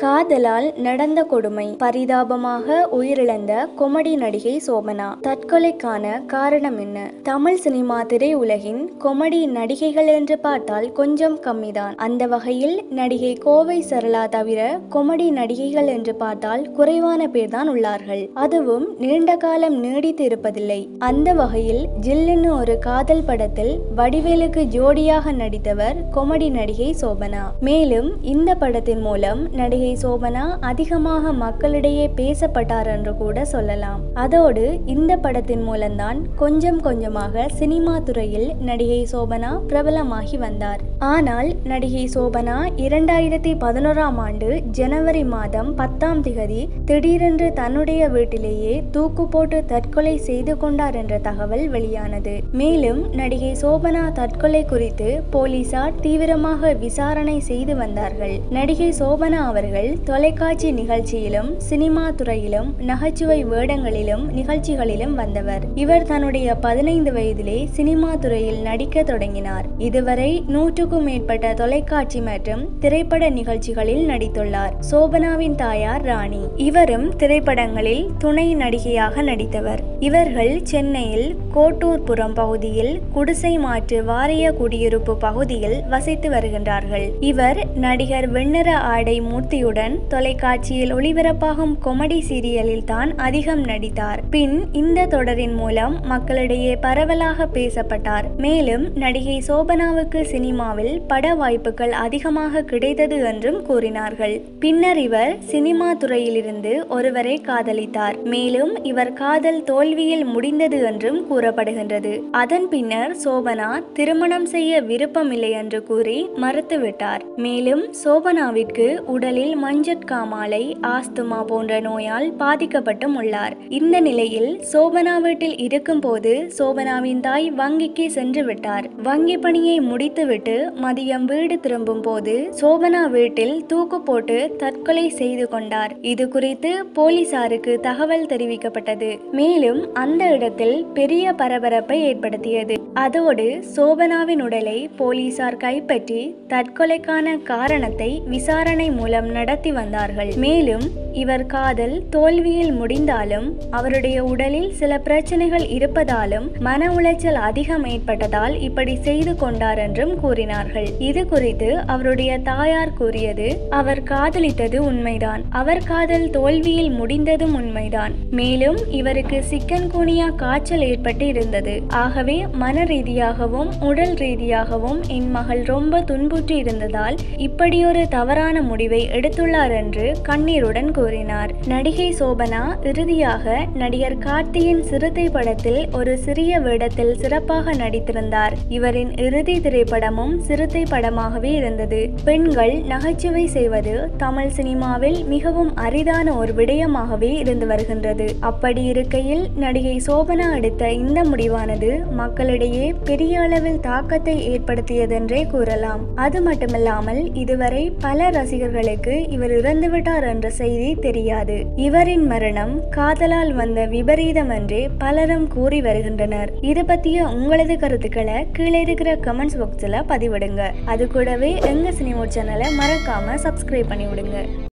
காதலால் நடந்த கொடுமை பரிதாபமாக உயிரிழந்த கொமடி நடிகை சோபனா தற்கொலைக்கான காரணம் என்ன தமிழ் சினிமா திரையுலகின் கொமடி நடிகைகள் என்று பார்த்தால் கொஞ்சம் கம்மிதான் அந்த வகையில் நடிகை கோவை சரளா தவிர கொமடி நடிகைகள் என்று பார்த்தால் குறைவான பேர்தான் உள்ளார்கள் அதுவும் நீண்ட காலம் நீடித்து இருப்பதில்லை அந்த வகையில் ஜில்லுன்னு ஒரு காதல் படத்தில் வடிவேலுக்கு ஜோடியாக நடித்தவர் கொமடி நடிகை சோபனா மேலும் இந்த படத்தின் மூலம் நடிகை சோபனா அதிகமாக மக்களிடையே பேசப்பட்டார் என்று கூட சொல்லலாம் அதோடு இந்த படத்தின் மூலம்தான் கொஞ்சம் கொஞ்சமாக சினிமா துறையில் நடிகை சோபனா பிரபலமாகி வந்தார் ஆனால் நடிகை சோபனா இரண்டாயிரத்தி பதினோராம் ஆண்டு ஜனவரி மாதம் பத்தாம் திகதி திடீரென்று தன்னுடைய வீட்டிலேயே தூக்கு போட்டு தற்கொலை செய்து கொண்டார் என்ற தகவல் வெளியானது மேலும் நடிகை சோபனா தற்கொலை குறித்து போலீசார் தீவிரமாக விசாரணை செய்து வந்தார்கள் நடிகை சோபனா அவர்கள் தொலைக்காட்சி நிகழ்ச்சியிலும் சினிமா துறையிலும் நகைச்சுவை வேடங்களிலும் நிகழ்ச்சிகளிலும் வந்தவர் இவர் தன்னுடைய பதினைந்து வயதிலே சினிமா துறையில் நடிக்க தொடங்கினார் இதுவரை நூற்றுக்கும் மேற்பட்ட தொலைக்காட்சி மற்றும் திரைப்பட நிகழ்ச்சிகளில் நடித்துள்ளார் சோபனாவின் தாயார் ராணி இவரும் திரைப்படங்களில் துணை நடிகையாக நடித்தவர் இவர்கள் சென்னையில் கோட்டூர்புரம் பகுதியில் குடிசை மாற்று வாரிய குடியிருப்பு பகுதியில் வசித்து வருகின்றார்கள் இவர் நடிகர் வெண்ணிற ஆடை மூர்த்தியுடன் தொலைக்காட்சியில் ஒளிபரப்பாகும் கொமடி சீரியலில் தான் அதிகம் நடித்தார் பின் இந்த தொடரின் மூலம் மக்களிடையே பரவலாக பேசப்பட்டார் மேலும் நடிகை சோபனாவுக்கு சினிமாவில் பட வாய்ப்புகள் அதிகமாக கிடைத்தது என்றும் கூறினார்கள் பின்னர் இவர் சினிமா துறையிலிருந்து ஒருவரை காதலித்தார் மேலும் இவர் காதல் தோல்வியில் முடிந்தது என்றும் கூறப்படுகின்றது அதன் பின்னர் சோபனா திருமணம் செய்ய விருப்பமில்லை என்று கூறி மறுத்துவிட்டார் மேலும் சோபனாவிற்கு உடலில் மஞ்சட்காமாலை ஆஸ்துமா போன்ற நோயால் பாதிக்கப்பட்டும் உள்ளார் இந்த நிலையில் சோபனா வீட்டில் இருக்கும்போது சோபனாவின் தாய் வங்கிக்கு சென்று விட்டார் வங்கி பணியை முடித்துவிட்டு மதியம் வீடு திரும்பும் போது சோபனா வீட்டில் தூக்கு போட்டு தற்கொலை செய்து கொண்டார் இது குறித்து போலீசாருக்கு தகவல் தெரிவிக்கப்பட்டது மேலும் அந்த இடத்தில் பெரிய பரபரப்பை ஏற்படுத்தியது அதோடு சோபனாவின் உடலை போலீசார் கைப்பற்றி தற்கொலைக்கான காரணத்தை விசாரணை மூலம் நடத்தி வந்தார்கள் மேலும் இவர் காதல் தோல்வியில் முடிந்தாலும் அவருடைய உடலில் சில பிரச்சனைகள் இருப்பதாலும் மன உளைச்சல் அதிகம் ஏற்பட்டதால் இப்படி செய்து கொண்டார் என்றும் கூறினார்கள் இது குறித்து அவருடைய தாயார் கூறியது அவர் காதலித்தது உண்மைதான் அவர் காதல் தோல்வியில் முடிந்ததும் உண்மைதான் மேலும் இவருக்கு சிக்கன் குனியா காய்ச்சல் ஏற்பட்டு இருந்தது ஆகவே மன ரீதியாகவும் உடல் ரீதியாகவும் என் மகள் ரொம்ப துன்புற்று இருந்ததால் இப்படியொரு தவறான முடிவை எடுத்துள்ளார் என்று கண்ணீருடன் கூறினார் நடிகை சோபனா இறுதியாக நடிகர் கார்த்தியின் சிறுத்தை படத்தில் ஒரு சிறிய வேடத்தில் சிறப்பாக நடித்திருந்தார் இவரின் இறுதி திரைப்படமும் சிறுத்தை படமாகவே இருந்தது பெண்கள் நகைச்சுவை செய்வது தமிழ் சினிமாவில் மிகவும் அரிதான ஒரு விடயமாகவே இருந்து வருகின்றது அப்படி இருக்கையில் நடிகை சோபனா எடுத்த இந்த முடிவானது மக்களிடையே பெரிய அளவில் தாக்கத்தை ஏற்படுத்தியதென்றே கூறலாம் அது மட்டுமில்லாமல் இதுவரை பல ரசிகர்களுக்கு இவர் இறந்துவிட்டார் என்ற செய்தி தெரியாது இவரின் மரணம் காதலால் வந்த விபரீதம் என்றே பலரும் கூறி வருகின்றனர் இது பற்றிய உங்களது கருத்துக்களை கீழே இருக்கிற கமெண்ட்ஸ் பாக்ஸில் பதிவிடுங்க அது கூடவே எங்க சினிமா சேனலை மறக்காம சப்ஸ்கிரைப் பண்ணி விடுங்க